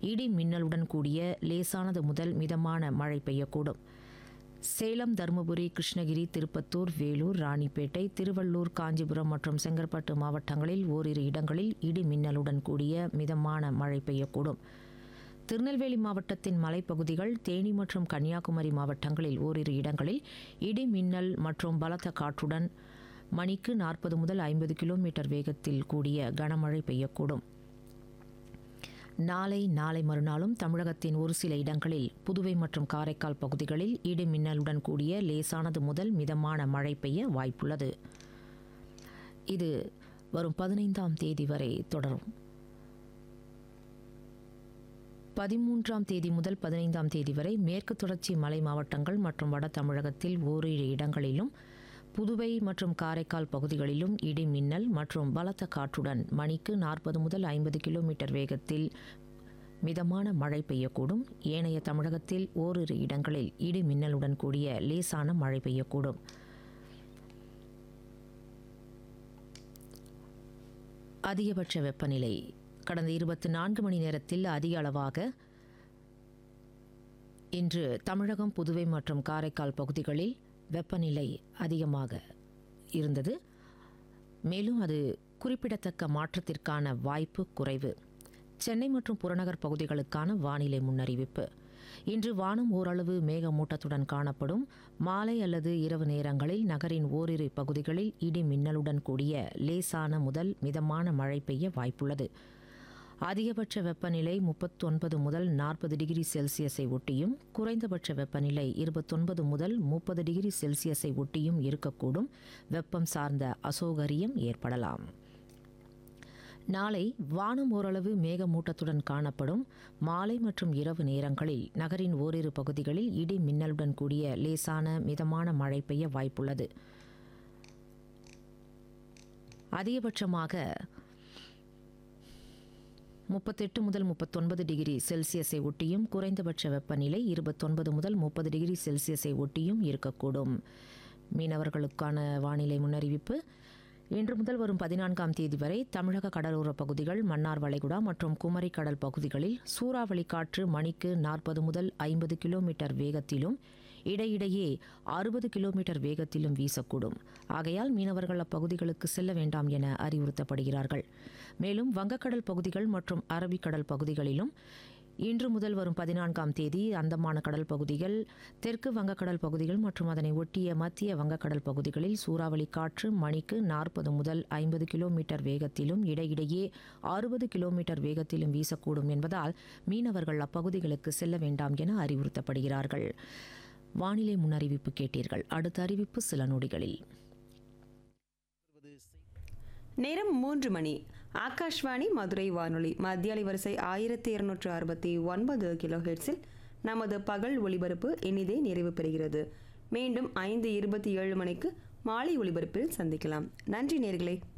இடி மின்னலுடன் கூடிய லேசானது முதல் மிதமான மழை பெய்யக்கூடும் சேலம் தருமபுரி கிருஷ்ணகிரி திருப்பத்தூர் வேலூர் ராணிப்பேட்டை திருவள்ளூர் காஞ்சிபுரம் மற்றும் செங்கற்பட்டு மாவட்டங்களில் ஓரிரு இடங்களில் இடி மின்னலுடன் கூடிய மிதமான மழை பெய்யக்கூடும் திருநெல்வேலி மாவட்டத்தின் மலைப்பகுதிகள் தேனி மற்றும் கன்னியாகுமரி மாவட்டங்களில் ஓரிரு இடங்களில் இடி மின்னல் மற்றும் பலத்த காற்றுடன் மணிக்கு நாற்பது முதல் ஐம்பது கிலோமீட்டர் வேகத்தில் கூடிய கனமழை பெய்யக்கூடும் நாளை நாளை மறுநாளும் தமிழகத்தின் ஒரு சில இடங்களில் புதுவை மற்றும் காரைக்கால் பகுதிகளில் இடி மின்னலுடன் கூடிய லேசானது முதல் மிதமான மழை பெய்ய வாய்ப்புள்ளது இது வரும் பதினைந்தாம் தேதி வரை தொடரும் பதிமூன்றாம் தேதி முதல் பதினைந்தாம் தேதி வரை மேற்கு தொடர்ச்சி மலை மாவட்டங்கள் மற்றும் வட தமிழகத்தில் ஓரிரு இடங்களிலும் புதுவை மற்றும் காரைக்கால் பகுதிகளிலும் இடி மின்னல் மற்றும் பலத்த காற்றுடன் மணிக்கு நாற்பது முதல் ஐம்பது கிலோமீட்டர் வேகத்தில் மிதமான மழை பெய்யக்கூடும் ஏனைய தமிழகத்தில் ஓரிரு இடங்களில் இடி மின்னலுடன் கூடிய லேசான மழை பெய்யக்கூடும் அதிகபட்ச வெப்பநிலை கடந்த இருபத்தி நான்கு மணி நேரத்தில் அதிக அளவாக இன்று தமிழகம் புதுவை மற்றும் காரைக்கால் பகுதிகளில் வெப்பநிலை அதிகமாக இருந்தது மேலும் அது குறிப்பிடத்தக்க மாற்றத்திற்கான வாய்ப்பு குறைவு சென்னை மற்றும் புறநகர் பகுதிகளுக்கான வானிலை முன்னறிவிப்பு இன்று வானம் ஓரளவு மேகமூட்டத்துடன் காணப்படும் மாலை அல்லது இரவு நேரங்களில் நகரின் ஓரிரு பகுதிகளில் இடி மின்னலுடன் கூடிய லேசான முதல் மிதமான மழை பெய்ய வாய்ப்புள்ளது அதிகபட்ச வெப்பநிலை முப்பத்தொன்பது முதல் நாற்பது டிகிரி செல்சியஸை ஒட்டியும் குறைந்தபட்ச வெப்பநிலை இருபத்தொன்பது முதல் முப்பது டிகிரி செல்சியஸை ஒட்டியும் இருக்கக்கூடும் வெப்பம் சார்ந்த அசௌகரியம் ஏற்படலாம் நாளை வானம் ஓரளவு மேகமூட்டத்துடன் காணப்படும் மாலை மற்றும் இரவு நேரங்களில் நகரின் ஓரிரு பகுதிகளில் இடி மின்னலுடன் கூடிய லேசான மிதமான மழை பெய்ய வாய்ப்புள்ளது அதிகபட்சமாக முப்பத்தெட்டு முதல் முப்பத்தொன்பது டிகிரி செல்சியஸை ஒட்டியும் குறைந்தபட்ச வெப்பநிலை இருபத்தொன்பது முதல் முப்பது டிகிரி செல்சியஸை ஒட்டியும் இருக்கக்கூடும் மீனவர்களுக்கான வானிலை முன்னறிவிப்பு இன்று முதல் வரும் பதினான்காம் தேதி வரை தமிழக கடலோர பகுதிகள் மன்னார் வளைகுடா மற்றும் குமரி கடல் பகுதிகளில் சூறாவளி காற்று மணிக்கு நாற்பது முதல் ஐம்பது கிலோமீட்டர் வேகத்திலும் இடையிடையே அறுபது கிலோமீட்டர் வேகத்திலும் வீசக்கூடும் ஆகையால் மீனவர்கள் அப்பகுதிகளுக்கு செல்ல வேண்டாம் என அறிவுறுத்தப்படுகிறார்கள் மேலும் வங்கக்கடல் பகுதிகள் மற்றும் அரபிக்கடல் பகுதிகளிலும் இன்று முதல் வரும் பதினான்காம் தேதி அந்தமான கடல் பகுதிகள் தெற்கு வங்கக்கடல் பகுதிகள் மற்றும் அதனை ஒட்டிய மத்திய வங்கக்கடல் பகுதிகளில் சூறாவளி காற்று மணிக்கு நாற்பது முதல் ஐம்பது கிலோமீட்டர் வேகத்திலும் இடையிடையே அறுபது கிலோமீட்டர் வேகத்திலும் வீசக்கூடும் என்பதால் மீனவர்கள் அப்பகுதிகளுக்கு செல்ல வேண்டாம் என அறிவுறுத்தப்படுகிறார்கள் வானிலை முன்னறிவிப்பு கேட்டீர்கள் அடுத்த அறிவிப்பு சில நொடிகளில் நேரம் மூன்று மணி ஆகாஷ்வாணி மதுரை வானொலி மத்திய அலைவரிசை ஆயிரத்தி இருநூற்று அறுபத்தி ஒன்பது கிலோ ஹெர்ட்ஸில் நமது பகல் ஒளிபரப்பு இனிதே நிறைவு பெறுகிறது மீண்டும் ஐந்து இருபத்தி ஏழு மணிக்கு மாலை ஒளிபரப்பில் சந்திக்கலாம் நன்றி நேர்களே